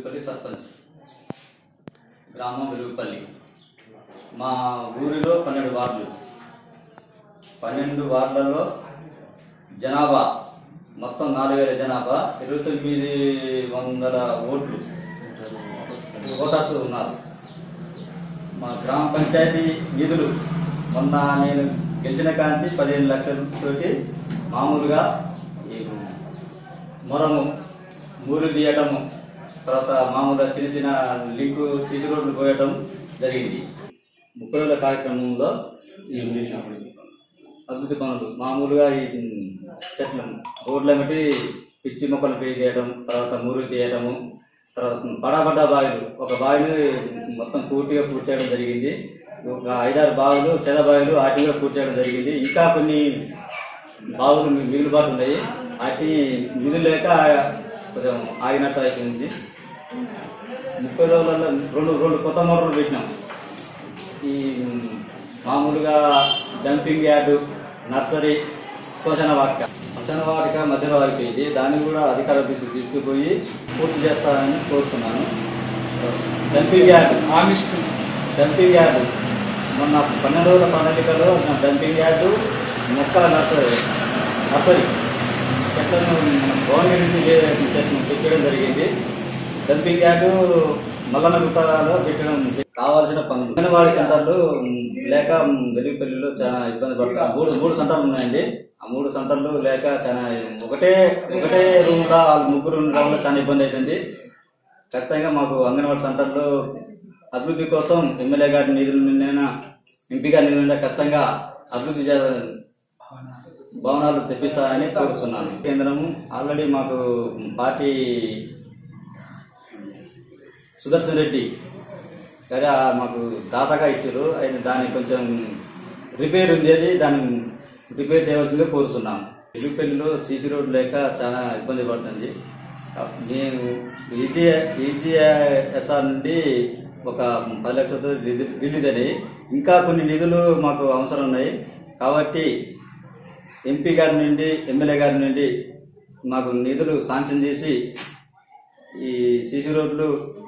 వెలుగుపల్లి సర్పంచ్ గ్రామం వెలుగుపల్లి మా ఊరిలో పన్నెండు వార్డులు పన్నెండు వార్డులలో జనాభా మొత్తం నాలుగు వేల జనాభా ఇరవై తొమ్మిది వందల ఓట్లు ఓటర్స్ ఉన్నారు మా గ్రామ పంచాయతీ నిధులు మొన్న నేను గెలిచిన కాంచి పదిహేను లక్షలతోటి మామూలుగా ఈ మొరము మూలు తీయటము తర్వాత మామూలుగా చిన్న చిన్న లింకు సీసీ రోడ్లు పోయటం జరిగింది ముప్పై వేల కార్యక్రమంలో ఈ అభివృద్ధి పనులు మామూలుగా ఈ చెట్లు రోడ్ల బట్టి పిచ్చి మొక్కలు చేయడం తర్వాత మూరు తీయటము తర్వాత బడాబడ్డ బావిలు ఒక బావిని మొత్తం పూర్తిగా పూర్తి చేయడం జరిగింది ఒక ఐదారు బావులు చెద బావిలు వాటిగా పూర్తి చేయడం జరిగింది ఇంకా కొన్ని బావులు మి- మిగులుబాటు ఉన్నాయి వాటి నిధులు లేక కొంచెం ఆగినట్టు అయిపోయింది ముప్పై రోజులలో రెండు రెండు కొత్త మోటార్లు పెట్టినాం ఈ మామూలుగా డంపింగ్ యార్డు నర్సరీ శ్మశాన వాటిక శ్మశాన వాటిక మధ్యలో వారిపోయింది దాన్ని కూడా అధికార తీసుకు తీసుకుపోయి పూర్తి చేస్తారని కోరుతున్నాను డంపింగ్ యార్డు డంపింగ్ యార్డు మొన్న పన్నెండు రోజుల ప్రణాళికలో మన డంపింగ్ యార్డు మొక్కల నర్సరీ నర్సరీ చెట్లను మన భువనగిరి నుంచి చే- చేసిన పెట్టడం జరిగింది డంపింగ్ యార్డు మల్లన్న గుట్టలో పెట్టడం కావాల్సిన పనులు అంగన్వాడీ సెంటర్లు లేక వెలుగుపల్లిలో చాలా ఇబ్బంది పడుతున్నాం మూడు మూడు సెంటర్లు ఉన్నాయండి ఆ మూడు సెంటర్లు లేక చాలా ఒకటే ఒకటే రూమ్ లో వాళ్ళు ముగ్గురు ఉండడం వల్ల చాలా ఇబ్బంది అవుతుంది ఖచ్చితంగా మాకు అంగన్వాడీ సెంటర్లో అభివృద్ధి కోసం ఎమ్మెల్యే గారి నిధుల నిన్న ఎంపీ గారి నిధుల నుండి ఖచ్చితంగా అభివృద్ధి చే భవనాలు తెప్పిస్తారని కోరుతున్నాను కేంద్రము ఆల్రెడీ మాకు పార్టీ సుదర్శన్ రెడ్డి గారు ఆ మాకు దాతగా ఇచ్చారు ఆయన దాన్ని కొంచెం రిపేర్ ఉంది అది దాన్ని రిపేర్ చేయవలసిందిగా కోరుతున్నాం ఇరుపెల్లిలో సీసీ రోడ్ లేక చాలా ఇబ్బంది పడుతుంది నేను ఈజీ ఈజీఎస్ఆర్ నుండి ఒక పది లక్షలతో రిలీ- రిలీజ్ అయినాయి ఇంకా కొన్ని నిధులు మాకు అవసరం ఉన్నాయి కాబట్టి ఎంపీ గారి నుండి ఎమ్మెల్యే గారి నుండి మాకు నిధులు శాంక్షన్ చేసి ఈ సీసీ రోడ్లు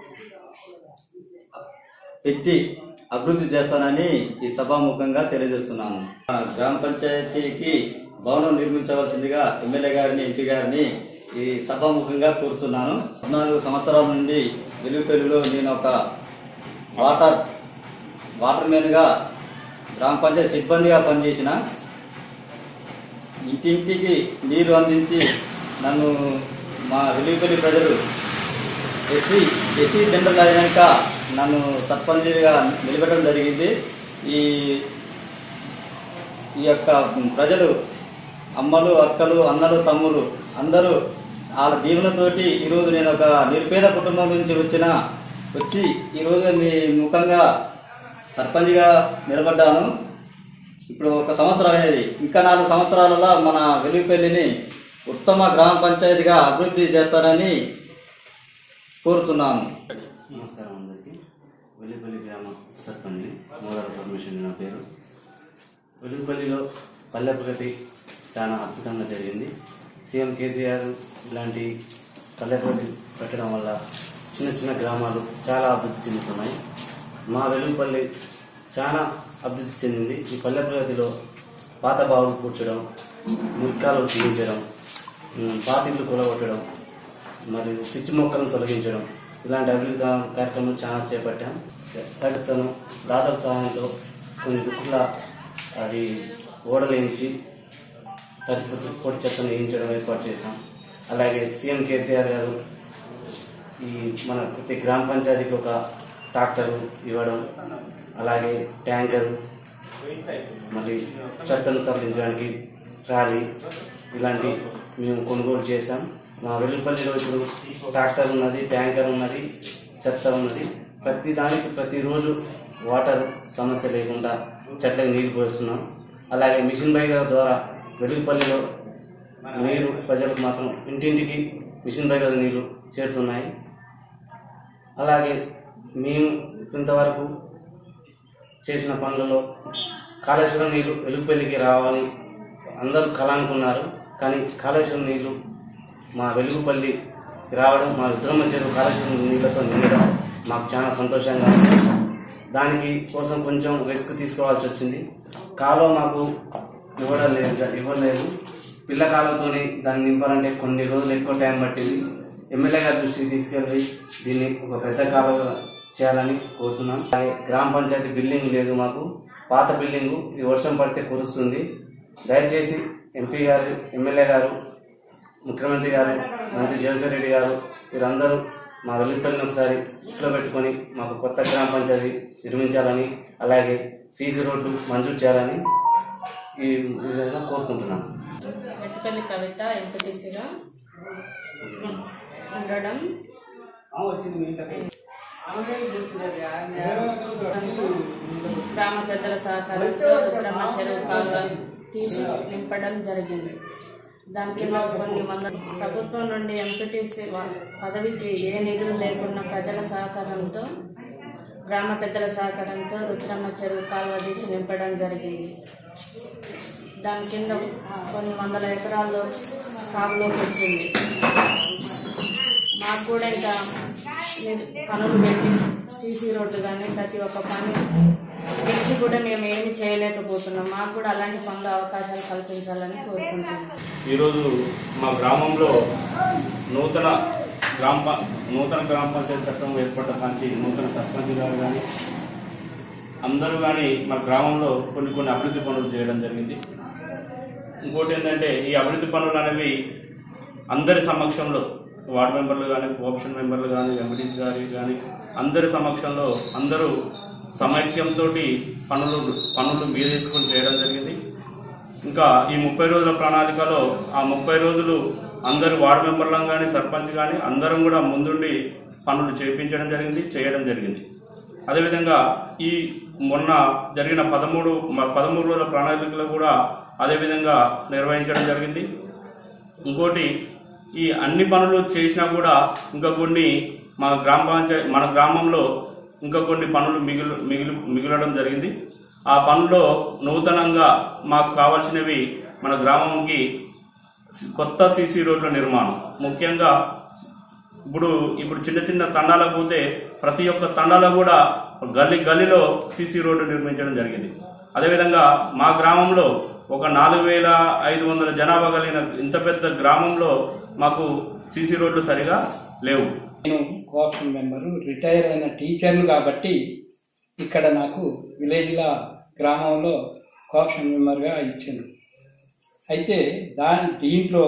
పెట్టి అభివృద్ధి చేస్తానని ఈ సభాముఖంగా తెలియజేస్తున్నాను ఆ గ్రామ పంచాయతీకి భవనం నిర్మించవలసిందిగా ఎమ్మెల్యే గారిని ఎంపీ గారిని ఈ సభాముఖంగా కోరుతున్నాను పద్నాలుగు సంవత్సరాల నుండి వెలుగుపల్లిలో నేను ఒక వాటర్ వాటర్ మ్యాన్గా గ్రామ పంచాయతీ సిబ్బందిగా పనిచేసిన ఇంటింటికి నీరు అందించి నన్ను మా వెలుగుపల్లి ప్రజలు ఎస్సీ ఎస్సీ జనరల్ అయినాక నన్ను సర్పంచ్గా నిలబెట్టడం జరిగింది ఈ ఈ యొక్క ప్రజలు అమ్మలు అక్కలు అన్నలు తమ్ములు అందరూ వాళ్ళ దీవెనతోటి ఈరోజు నేను ఒక నిరుపేద కుటుంబం నుంచి వచ్చిన వచ్చి ఈరోజు మీ ముఖంగా సర్పంచ్గా నిలబడ్డాను ఇప్పుడు ఒక సంవత్సరం అనేది ఇంకా నాలుగు సంవత్సరాలలో మన వెలుగుపల్లిని ఉత్తమ గ్రామ పంచాయతీగా అభివృద్ధి చేస్తారని కోరుతున్నాను నమస్కారం అందరికీ వెల్లిపల్లి గ్రామ సర్పంచ్ మోదాల పర్మిషన్ నా పేరు వెల్లిపల్లిలో పల్లె ప్రగతి చాలా అద్భుతంగా జరిగింది సీఎం కేసీఆర్ ఇలాంటి పల్లె ప్రగతి పెట్టడం వల్ల చిన్న చిన్న గ్రామాలు చాలా అభివృద్ధి చెందుతున్నాయి మా వెలుగుపల్లి చాలా అభివృద్ధి చెందింది ఈ పల్లె ప్రగతిలో పాత బావులు కూర్చడం మురికాలు తీయించడం ఉమ్, పాతిళ్ళు కూలగొట్టడం మరియు పిచ్చి మొక్కలను తొలగించడం ఇలాంటి అభివృద్ధి కా- కార్యక్రమాలు చాలా చేపట్టాం తడుతను దాతల సహాయంతో కొన్ని దుక్కుల అది ఓడలేయించి తడి పొడి చెత్తను వేయించడం ఏర్పాటు చేశాం అలాగే సీఎం కేసీఆర్ గారు ఈ మన ప్రతి గ్రామ పంచాయతీకి ఒక ట్రాక్టరు ఇవ్వడం అలాగే ట్యాంకరు మళ్ళీ చెత్తను తరలించడానికి ట్రాలీ ఇలాంటి మేము కొనుగోలు చేశాం మా వెల్లుపల్లిలో ఇప్పుడు ట్రాక్టర్ ఉన్నది ట్యాంకర్ ఉన్నది చెత్త ఉన్నది ప్రతి దానికి ప్రతిరోజు వాటర్ సమస్య లేకుండా చెట్లకు నీళ్లు పోస్తున్నాం అలాగే మిషన్ బైగ ద్వారా వెలుగుపల్లిలో నీరు ప్రజలకు మాత్రం ఇంటింటికి మిషన్ బైగల నీళ్లు చేరుతున్నాయి అలాగే మేము ఇంతవరకు చేసిన పనులలో కాళేశ్వరం నీళ్లు వెలుగుపల్లికి రావాలని అందరూ కళ అనుకున్నారు కానీ కాళేశ్వరం నీళ్లు మా వెలుగుపల్లి రావడం మా రుద్రమ్మ చెరువు కాలుష్యం నీళ్ళతో నిండడం మాకు చాలా సంతోషంగా ఉంది దానికి కోసం కొంచెం రిస్క్ తీసుకోవాల్సి వచ్చింది కాలువ మాకు ఇవ్వడం లేదు ఇవ్వలేదు పిల్ల కాలువతోని దాన్ని నింపాలంటే కొన్ని రోజులు ఎక్కువ టైం పట్టింది ఎమ్మెల్యే గారి దృష్టికి తీసుకెళ్ళి దీన్ని ఒక పెద్ద కాలువ చేయాలని కోరుతున్నాం అలాగే గ్రామ పంచాయతీ బిల్డింగ్ లేదు మాకు పాత బిల్డింగు ఇది వర్షం పడితే కురుస్తుంది దయచేసి ఎంపీ గారు ఎమ్మెల్యే గారు ముఖ్యమంత్రి గారు మంత్రి జగన్మోహన్ రెడ్డి గారు వీరందరూ మా వెల్లిపల్లిని ఒకసారి దృష్టిలో పెట్టుకొని మాకు కొత్త గ్రామ పంచాయతీ నిర్మించాలని అలాగే సీసీ రోడ్లు మంజూరు చేయాలని ఈ విధంగా కోరుకుంటున్నాం మెట్టుపల్లి కవిత ఎంపీటీసీగా ఉండడం గ్రామ పెద్దల సహకారంతో రుద్రమ్మ చెరువు కాలువ తీసి నింపడం జరిగింది దాని కింద కొన్ని వందల ప్రభుత్వం నుండి ఎంపీటీసీ పదవికి ఏ నిధులు లేకుండా ప్రజల సహకారంతో గ్రామ పెద్దల సహకారంతో రుద్రమ్మ చెరువు కాలువ తీసి నింపడం జరిగింది దాని కింద కొన్ని వందల ఎకరాల్లో సాగులోకి వచ్చింది మాకు కూడా ఇంకా నిధు- పనులు పెట్టి సీసీ రోడ్డు కానీ ప్రతి ఒక్క పని గెలిచి కూడా మేము ఏమి చేయలేకపోతున్నాం మాకు కూడా అలాంటి పనుల అవకాశాలు కల్పించాలని కోరుకుంటున్నాం ఈరోజు మా గ్రామంలో నూతన గ్రామ ప- నూతన గ్రామ పంచాయతీ చట్టం ఏర్పడ్డ కాంచి నూతన సర్పంచ్ గారు కానీ అందరూ కానీ మా గ్రామంలో కొన్ని కొన్ని అభివృద్ధి పనులు చేయడం జరిగింది ఇంకోటి ఏంటంటే ఈ అభివృద్ధి పనులు అనేవి అందరి సమక్షంలో వార్డు మెంబర్లు కానీ కోఆప్షన్ మెంబర్లు కానీ ఎంపీటీసీ గారి కానీ అందరి సమక్షంలో అందరూ సమైక్యంతో పనులు పనులు మీదేసుకొని చేయడం జరిగింది ఇంకా ఈ ముప్పై రోజుల ప్రణాళికలో ఆ ముప్పై రోజులు అందరు వార్డు మెంబర్లం కానీ సర్పంచ్ కానీ అందరం కూడా ముందుండి పనులు చేయించడం జరిగింది చేయడం జరిగింది అదేవిధంగా ఈ మొన్న జరిగిన పదమూడు మ- పదమూడు రోజుల ప్రణాళికలో కూడా అదేవిధంగా నిర్వహించడం జరిగింది ఇంకోటి ఈ అన్ని పనులు చేసినా కూడా ఇంకా కొన్ని మా గ్రామ పంచాయతీ మన గ్రామంలో ఇంకా కొన్ని పనులు మిగిలి మిగిలి మిగలడం జరిగింది ఆ పనుల్లో నూతనంగా మాకు కావాల్సినవి మన గ్రామంకి కొత్త సీసీ రోడ్ల నిర్మాణం ముఖ్యంగా ఇప్పుడు ఇప్పుడు చిన్న చిన్న తండాలకు పోతే ప్రతి ఒక్క తండాలో కూడా గల్లీ గల్లీలో సీసీ రోడ్డు నిర్మించడం జరిగింది అదేవిధంగా మా గ్రామంలో ఒక నాలుగు వేల ఐదు వందల జనాభా కలిగిన ఇంత పెద్ద గ్రామంలో మాకు సీసీ రోడ్లు సరిగా లేవు నేను కోఆప్షన్ మెంబరు రిటైర్ అయిన టీచర్ను కాబట్టి ఇక్కడ నాకు విలేజ్ల గ్రామంలో కోఆప్షన్ మెంబర్గా ఇచ్చాను అయితే దాని దీంట్లో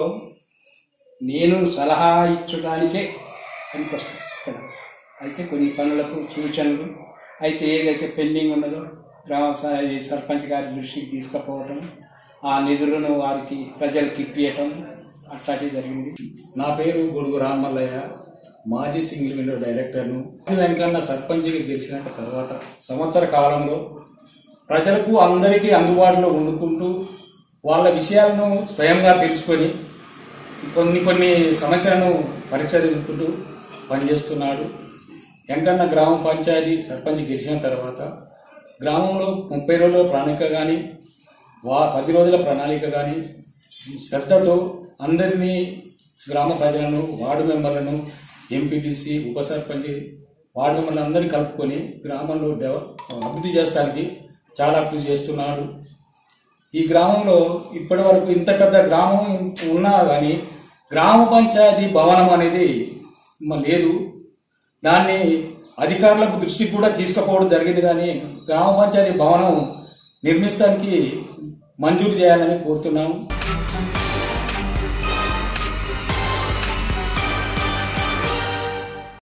నేను సలహా ఇచ్చడానికే పనికొస్తాను ఇక్కడ అయితే కొన్ని పనులకు సూచనలు అయితే ఏదైతే పెండింగ్ ఉన్నదో గ్రామ స- ఈ సర్పంచ్ గారి దృష్టికి తీసుకుపోవటం ఆ నిధులను వారికి ప్రజలకు ఇప్పియటం అట్లాంటివి జరిగింది నా పేరు గొడుగు రామల్లయ్య మాజీ సింగిల్ విండో డైరెక్టర్ను వెంకన్న సర్పంచ్గా గెలిచిన తర్వాత సంవత్సర కాలంలో ప్రజలకు అందరికీ అందుబాటులో వండుకుంటూ వాళ్ళ విషయాలను స్వయంగా తెలుసుకొని కొన్ని కొన్ని సమస్యలను పరిష్కరించుకుంటూ పనిచేస్తున్నాడు వెంకన్న గ్రామ పంచాయతీ సర్పంచ్ గెలిచిన తర్వాత గ్రామంలో ముప్పై రోజుల ప్రణాళిక కానీ వా పది రోజుల ప్రణాళిక కానీ శ్రద్ధతో అందరినీ గ్రామ ప్రజలను వార్డు మెంబర్లను ఎంపీటీసీ ఉప సర్పంచ్ వార్డు మెంబర్లు అందరినీ కలుపుకొని గ్రామంలో డెవ- అభివృద్ధి చేస్తానికి చాలా కృషి చేస్తున్నాడు ఈ గ్రామంలో ఇప్పటి వరకు ఇంత పెద్ద గ్రామం ఉన్నా కానీ గ్రామ పంచాయతీ భవనం అనేది మ- లేదు దాన్ని అధికారులకు దృష్టికి కూడా తీసుకుపోవడం జరిగింది కానీ గ్రామ పంచాయతీ భవనం నిర్మిస్తానికి మంజూరు చేయాలని కోరుతున్నాము